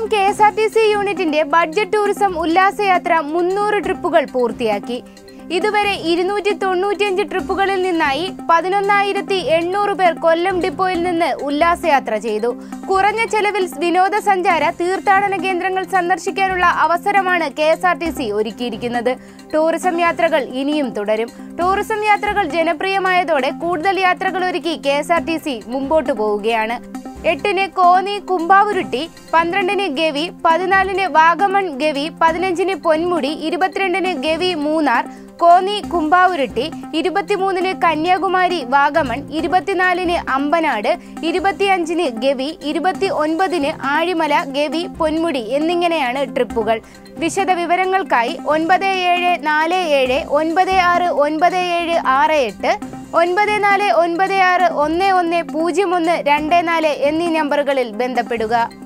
K S R T C യൂണിറ്റിന്റെ budget tourism ഉല്ലാസയാത്ര മുന്നൂറ് ട്രിപ്പുകൾ പൂർത്തിയാക്കി ഇതുവരെ ഇരുന്നൂറ്റി തൊണ്ണൂറ്റിയഞ്ച് ട്രിപ്പുകളിൽ നിന്നായി പതിനൊന്നായിരത്തി എണ്ണൂറ് പേർ കൊല്ലം ഡിപ്പോയിൽ നിന്ന് ഉല്ലാസയാത്ര ചെയ്തു കുറഞ്ഞ ചെലവിൽ വിനോദസഞ്ചാര തീർത്ഥാടന കേന്ദ്രങ്ങൾ സന്ദർശിക്കാനുള്ള അവസരമാണ് K S R T C ഒരുക്കിയിരിക്കുന്നത് ടൂറിസം യാത്രകൾ ഇനിയും തുടരും ടൂറിസം യാത്രകൾ ജനപ്രിയമായതോടെ കൂടുതൽ യാത്രകൾ ഒരുക്കി K S R T C മുമ്പോട്ടു പോവുകയാണ് എട്ടിന് കോന്നി കുമ്പാവുരുട്ടി പന്ത്രണ്ടിന് ഗവി പതിനാലിന് വാഗമൺ ഗവി പതിനഞ്ചിന് പൊന്മുടി ഇരുപത്തിരണ്ടിന് ഗവി മൂന്നാർ കോന്നി കുമ്പാവുരുട്ടി ഇരുപത്തിമൂന്നിന് കന്യാകുമാരി വാഗമൺ ഇരുപത്തിനാലിന് അമ്പനാട് ഇരുപത്തിയഞ്ചിന് ഗവി ഇരുപത്തി ഒൻപതിന് ആഴിമല ഗവി പൊന്മുടി എന്നിങ്ങനെയാണ് ട്രിപ്പുകൾ വിശദ വിവരങ്ങൾക്കായി ഒൻപത് ഏഴ് നാല് ഏഴ് ഒൻപത് ആറ് ഒൻപത് ഏഴ് ആറ് എട്ട് ഒൻപത് നാല് ഒൻപത് ആറ് ഒന്ന് ഒന്ന് പൂജ്യം ഒന്ന് രണ്ട് നാല് എന്നീ നമ്പറുകളിൽ ബന്ധപ്പെടുക